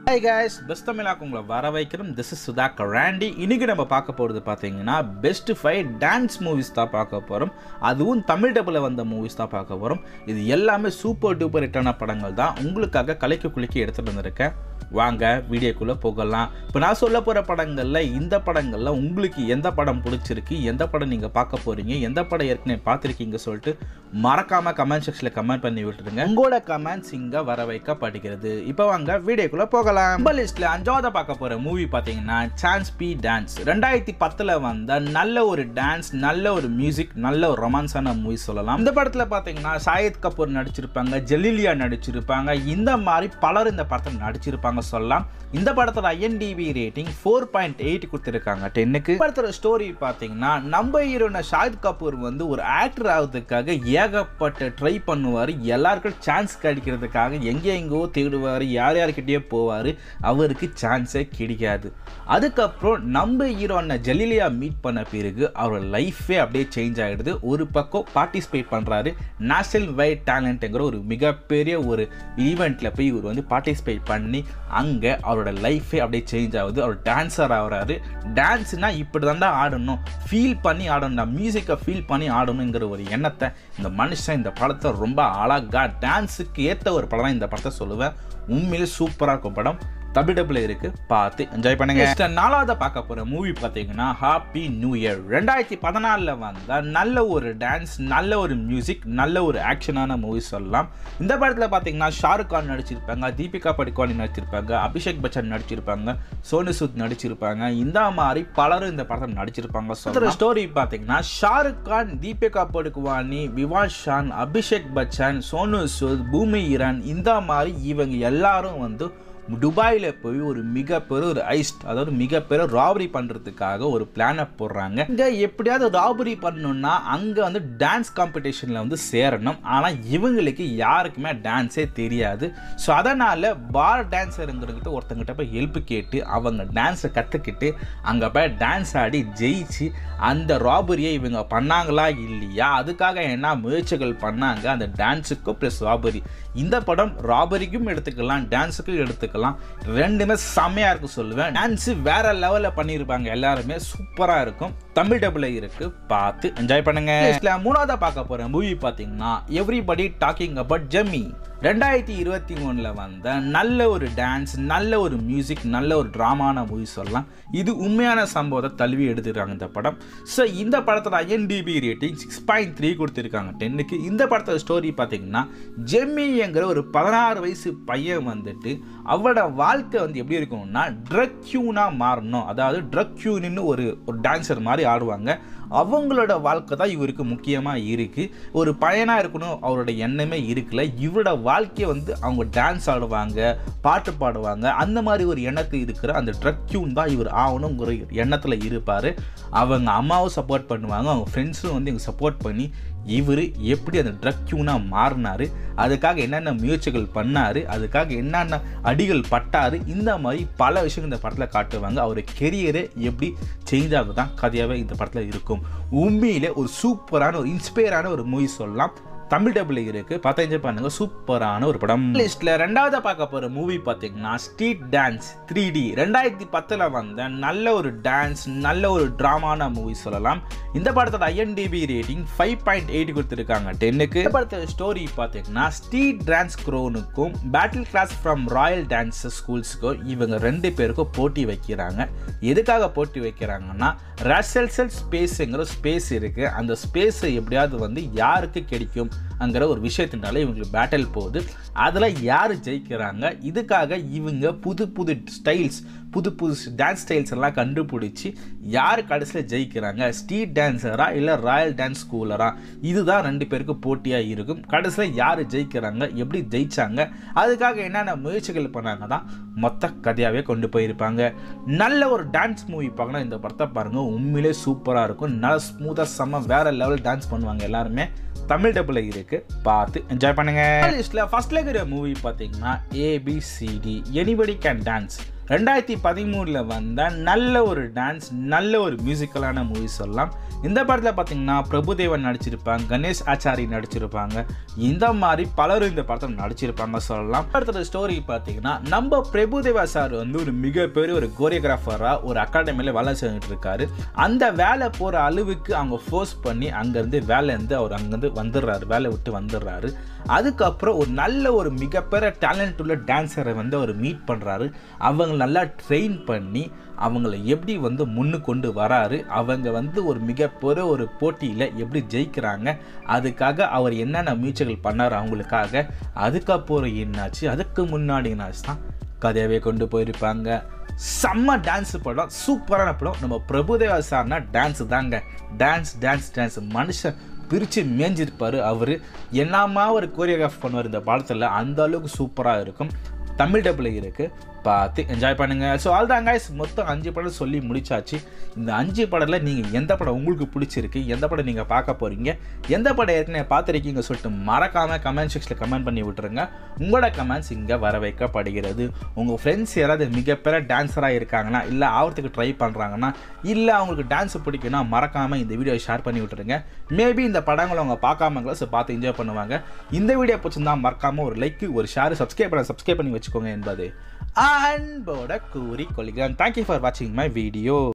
hi guys best தமிழாக்கு உங்களை வர வைக்கிறோம் திஸ் இஸ் சுதாகர் ராண்டி இன்னைக்கு நம்ம பார்க்க போகிறது பார்த்தீங்கன்னா பெஸ்ட் ஃபைவ் டான்ஸ் மூவிஸ் தான் பார்க்க போகிறோம் அதுவும் தமிழ் டபுளில் வந்த மூவிஸ் தான் பார்க்க போகிறோம் இது எல்லாமே சூப்பர் டூப்பர் ஹிட்டான படங்கள் தான் உங்களுக்காக கலைக்கு குலுக்கி எடுத்துகிட்டு வந்திருக்கேன் வாங்க வீடியோக்குள்ளே போகலாம் இப்போ நான் சொல்ல போகிற படங்களில் இந்த படங்களில் உங்களுக்கு எந்த படம் பிடிச்சிருக்கு எந்த படம் நீங்கள் பார்க்க போகிறீங்க எந்த படம் ஏற்கனவே பார்த்துருக்கீங்க சொல்லிட்டு மறக்காமல் கமெண்ட் செக்ஷனில் கமெண்ட் பண்ணி விட்டுருங்க உங்களோட கமெண்ட்ஸ் இங்கே வர வைக்கப்படுகிறது இப்போ வாங்க வீடியோக்குள்ளே போகலாம் நம்ம லிஸ்ட்டில் அஞ்சாவது பார்க்க போகிற மூவி பார்த்தீங்கன்னா சான்ஸ் பி டான்ஸ் ரெண்டாயிரத்தி பத்தில் வந்த நல்ல ஒரு டான்ஸ் நல்ல ஒரு மியூசிக் நல்ல ஒரு ரொமான்ஸான மூவி சொல்லலாம் இந்த படத்தில் பார்த்தீங்கன்னா சாயித் கபூர் நடிச்சிருப்பாங்க ஜெலிலியா நடிச்சிருப்பாங்க இந்த மாதிரி பலர் இந்த படத்தில் நடிச்சிருப்பாங்க சொல்லலாம் இந்த படத்தோட IMDb rating four point eight கொடுத்துருக்காங்க டென்னுக்கு படத்தோட ஸ்டோரி பார்த்தீங்கன்னா நம்ம ஹீரோன ஷாஹித் கபூர் வந்து ஒரு ஆக்டர் ஆகிறதுக்காக ஏகப்பட்ட ட்ரை பண்ணுவார் எல்லாருக்கும் சான்ஸ் கிடைக்கிறதுக்காக எங்கே எங்கேயோ தேடுவார் யார் யார்கிட்டயோ போவார் அவருக்கு சான்ஸே கிடைக்காது அதுக்கப்புறம் நம்ம ஹீரோன ஜெலிலியா மீட் பண்ண பிறகு அவரோட லைஃபே அப்படியே சேஞ்ச் ஆகிடுது ஒரு பக்கம் பார்ட்டிசிபேட் பண்ணுறாரு நேஷனல் வைட் டேலண்ட்டுங்கிற ஒரு மிகப்பெரிய ஒரு ஈவெண்ட்டில் போய் இவர் வந்து பார்ட்டிசிபேட் பண்ணி அங்கே அவரோட லைஃபே அப்படியே சேஞ்ச் ஆகுது அவர் டான்ஸர் ஆகிறாரு டான்ஸ்னால் இப்படி தாண்டா ஆடணும் ஃபீல் பண்ணி ஆடணும் மியூசிக்கை ஃபீல் பண்ணி ஆடணுங்கிற ஒரு எண்ணத்தை இந்த மனுஷன் இந்த படத்தை ரொம்ப அழகாக டான்ஸுக்கு ஏற்ற ஒரு படம் தான் இந்த படத்தை சொல்லுவேன் உண்மையிலே சூப்பராக இருக்கும் படம் தமிழ் டபுள் இருக்கு பார்த்து என்ஜாய் பண்ணுங்க Next, நாலாவது பார்க்க போற மூவி பார்த்தீங்கன்னா ஹாப்பி நியூ இயர் ரெண்டாயிரத்தி பதினாலில் வந்த நல்ல ஒரு டான்ஸ் நல்ல ஒரு மியூசிக் நல்ல ஒரு ஆக்ஷனான மூவி சொல்லலாம் இந்த படத்தில் பார்த்தீங்கன்னா ஷாருக் கான் நடிச்சிருப்பாங்க தீபிகா படுகோனி நடிச்சிருப்பாங்க அபிஷேக் பச்சன் நடிச்சிருப்பாங்க சோனு சூத் நடிச்சிருப்பாங்க இந்த மாதிரி பலரும் இந்த படத்தில் நடிச்சிருப்பாங்க சொல்ற ஸ்டோரி பார்த்தீங்கன்னா ஷாருக் கான் தீபிகா படுகுவானி விவாஷ் ஷான் அபிஷேக் பச்சன் சோனு சூத் பூமி ஈரான் இந்த மாதிரி இவங்க எல்லாரும் வந்து துபாயில் போய் ஒரு மிகப்பெரிய ஒரு ஐஸ்ட் அதாவது மிகப்பெரிய ராபரி பண்ணுறதுக்காக ஒரு பிளானை போடுறாங்க இங்கே எப்படியாவது ராபரி பண்ணணும்னா அங்கே வந்து டான்ஸ் காம்படிஷனில் வந்து சேரணும் ஆனால் இவங்களுக்கு யாருக்குமே டான்ஸே தெரியாது ஸோ அதனால் பார் டான்ஸருங்கிறங்கிட்ட ஒருத்தங்கிட்ட போய் ஹெல்ப் கேட்டு அவங்க டான்ஸை கற்றுக்கிட்டு அங்கே போய் டான்ஸ் ஆடி ஜெயிச்சு அந்த ராபரியை இவங்க பண்ணாங்களா இல்லையா அதுக்காக என்ன முயற்சிகள் பண்ணாங்க அந்த டான்ஸுக்கும் ப்ளஸ் ராபரி இந்த படம் ராபரிக்கும் எடுத்துக்கலாம் டான்ஸுக்கும் எடுத்துக்கலாம் ரெண்டுமே செம்மையாக இருக்கும் சொல்லுவேன் டான்ஸு வேற லெவலில் பண்ணியிருப்பாங்க எல்லாருமே சூப்பராக இருக்கும் தமிழ் டபுள் இருக்கு பார்த்து என்ஜாய் பண்ணுங்க இதுல மூணாவதா பார்க்க போற மூவி பார்த்தீங்கன்னா எவ்ரிபடி டாக்கிங் அபவுட் ஜெம்மி ரெண்டாயிரத்தி இருபத்தி ஒன்றில் வந்த நல்ல ஒரு டான்ஸ் நல்ல ஒரு மியூசிக் நல்ல ஒரு ட்ராமான மூவி சொல்லலாம் இது உண்மையான சம்பவத்தை தழுவி எடுத்துருக்காங்க இந்த படம் ஸோ இந்த படத்தோட IMDb rating six point three கொடுத்துருக்காங்க டென்னுக்கு இந்த படத்தோட ஸ்டோரி பார்த்தீங்கன்னா ஜெம்மிங்கிற ஒரு பதினாறு வயசு பையன் வந்துட்டு அவரோட வாழ்க்கை வந்து எப்படி இருக்கும்னா ட்ரக் கியூனாக மாறணும் அதாவது ட்ரக் கியூன்னு ஒரு ஒரு டான்ஸர் மாதிரி ஆடுவாங்க அவங்களோட வாழ்க்கை தான் இவருக்கு முக்கியமாக இருக்குது ஒரு பையனாக இருக்கணும் அவரோட எண்ணமே இருக்குல்ல இவரோட வாழ்க்கையை வந்து அவங்க டான்ஸ் ஆடுவாங்க பாட்டு பாடுவாங்க அந்த மாதிரி ஒரு எண்ணத்து இருக்கிற அந்த ட்ரக் கியூன் தான் இவர் ஆகணுங்கிற எண்ணத்தில் இருப்பார் அவங்க அம்மாவும் சப்போர்ட் பண்ணுவாங்க அவங்க ஃப்ரெண்ட்ஸும் வந்து இவங்க சப்போர்ட் பண்ணி இவர் எப்படி அந்த ட்ரக் கியூனாக மாறினார் அதுக்காக என்னென்ன முயற்சிகள் பண்ணார் அதுக்காக என்னென்ன அடிகள் பட்டார் இந்த மாதிரி பல விஷயங்கள் இந்த படத்தில் காட்டுவாங்க அவர் கெரியரே எப்படி சேஞ்ச் ஆகுது தான் கதையாகவே இந்த படத்தில் இருக்கும் உண்மையிலே ஒரு சூப்பரான ஒரு இன்ஸ்பயரான ஒரு மூவி சொல்லலாம் தமிழ் டபுள் இருக்கு பார்த்து என்ஜாய் பண்ணுங்க சூப்பரான ஒரு படம் லிஸ்ட்ல ரெண்டாவது பார்க்க போற மூவி பார்த்தீங்கன்னா ஸ்ட்ரீட் டான்ஸ் த்ரீ டி ரெண்டாயிரத்தி பத்தில் வந்த நல்ல ஒரு டான்ஸ் நல்ல ஒரு ட்ராமான மூவி சொல்லலாம் இந்த படத்தோட IMDb rating five point eight கொடுத்துருக்காங்க டென்னுக்கு இந்த படத்தோட ஸ்டோரி பார்த்தீங்கன்னா ஸ்ட்ரீட் டான்ஸ் க்ரோனுக்கும் battle class from royal dance ஸ்கூல்ஸுக்கும் இவங்க ரெண்டு பேருக்கும் போட்டி வைக்கிறாங்க எதுக்காக போட்டி வைக்கிறாங்கன்னா ரசல்சல் ஸ்பேஸுங்கிற ஸ்பேஸ் இருக்கு அந்த ஸ்பேஸை எப்படியாவது வந்து யாருக்கு கிடைக்கும் அங்கிற ஒரு விஷயத்தினால இவங்களுக்கு பேட்டில் போகுது அதில் யார் ஜெயிக்கிறாங்க இதுக்காக இவங்க புது புது ஸ்டைல்ஸ் புது புது டான்ஸ் ஸ்டைல்ஸ் எல்லாம் கண்டுபிடிச்சி யார் கடைசியில் ஜெயிக்கிறாங்க ஸ்ட்ரீட் டான்ஸரா இல்லை ராயல் டான்ஸ் ஸ்கூலரா இதுதான் ரெண்டு பேருக்கு போட்டியாக இருக்கும் கடைசியில் யார் ஜெயிக்கிறாங்க எப்படி ஜெயிச்சாங்க அதுக்காக என்னென்ன முயற்சிகள் பண்ணாங்க தான் மொத்த கதையாகவே கொண்டு போயிருப்பாங்க நல்ல ஒரு டான்ஸ் மூவி பார்க்கணும் இந்த படத்தை பாருங்கள் உண்மையிலே சூப்பராக இருக்கும் நல்ல ஸ்மூத்தாக செம்ம வேற லெவல் டான்ஸ் பண்ணுவாங்க எல்லாருமே தமிழ் டபுள் இருக்கு பார்த்து என்ஜாய் பண்ணுங்க லிஸ்ட்ல ஃபர்ஸ்ட்ல இருக்கிற மூவி பார்த்தீங்கன்னா ஏபிசிடி எனிபடி கேன் டான்ஸ் ரெண்டாயிரத்தி பதிமூணில் வந்த நல்ல ஒரு டான்ஸ் நல்ல ஒரு மியூசிக்கலான மூவி சொல்லலாம் இந்த படத்தில் பார்த்தீங்கன்னா பிரபுதேவன் நடிச்சிருப்பாங்க கணேஷ் ஆச்சாரி நடிச்சிருப்பாங்க இந்த மாதிரி பலரும் இந்த படத்தில் நடிச்சிருப்பாங்க சொல்லலாம் படத்தோட ஸ்டோரி பார்த்தீங்கன்னா நம்ம பிரபுதேவா சார் வந்து ஒரு மிகப்பெரிய ஒரு கோரியோகிராஃபராக ஒரு அகாடமியில் வேலை செஞ்சுட்டு இருக்காரு அந்த வேலை போகிற அளவுக்கு அவங்க ஃபோர்ஸ் பண்ணி அங்கேருந்து வேலையிருந்து அவர் அங்கேருந்து வந்துடுறாரு வேலை விட்டு வந்துடுறாரு அதுக்கப்புறம் ஒரு நல்ல ஒரு மிகப்பெரிய டேலண்ட் உள்ள டான்ஸரை வந்து அவர் மீட் பண்ணுறாரு அவங்க நல்லா ட்ரெயின் பண்ணி அவங்கள எப்படி வந்து முன்னு கொண்டு வராரு அவங்க வந்து ஒரு மிகப்பெரிய ஒரு போட்டியில் எப்படி ஜெயிக்கிறாங்க அதுக்காக அவர் என்னென்ன முயற்சிகள் பண்ணார் அவங்களுக்காக அதுக்கப்புறம் என்னாச்சு அதுக்கு முன்னாடி என்னாச்சு தான் கதையாகவே கொண்டு போயிருப்பாங்க செம்ம டான்ஸ் படம் சூப்பரான படம் நம்ம பிரபுதேவா சார்னா டான்ஸ் தாங்க டான்ஸ் டான்ஸ் டான்ஸ் மனுஷன் பிரித்து மேஞ்சிருப்பார் அவர் என்னமா ஒரு கோரியோகிராஃப் பண்ணுவார் இந்த படத்தில் அந்த அளவுக்கு சூப்பராக இருக்கும் தமிழ் டப்பில் இருக்குது பார்த்து என்ஜாய் பண்ணுங்கள் ஸோ ஆல் தான் guys மொத்தம் அஞ்சு படம் சொல்லி முடிச்சாச்சு இந்த அஞ்சு படத்தில் நீங்கள் எந்த படம் உங்களுக்கு பிடிச்சிருக்கு எந்த படம் நீங்கள் பார்க்க போகிறீங்க எந்த படம் ஏற்கனவே பார்த்துருக்கீங்க சொல்லிட்டு மறக்காமல் கமெண்ட் செக்ஷனில் கமெண்ட் பண்ணி விட்டுருங்க உங்களோட கமெண்ட்ஸ் இங்கே வர வைக்கப்படுகிறது உங்கள் ஃப்ரெண்ட்ஸ் யாராவது மிகப்பெரிய டான்ஸராக இருக்காங்கன்னா இல்லை ஆகிறதுக்கு ட்ரை பண்ணுறாங்கன்னா இல்லை அவங்களுக்கு டான்ஸ் பிடிக்குன்னா மறக்காமல் இந்த வீடியோ ஷேர் பண்ணி விட்டுருங்க மேபி இந்த படங்களை அவங்க பார்க்காமங்களோ ஸோ பார்த்து என்ஜாய் பண்ணுவாங்க இந்த வீடியோ பிடிச்சிருந்தா மறக்காமல் ஒரு லைக் ஒரு ஷேர் சப்ஸ்கிரைப் பண்ண சப்ஸ்கிரைப் பண்ணி வச்சுக்கோங்க என்பது அன்போட கூறி கொள்கிறேன் தேங்க்யூ ஃபார் வாட்சிங் மை வீடியோ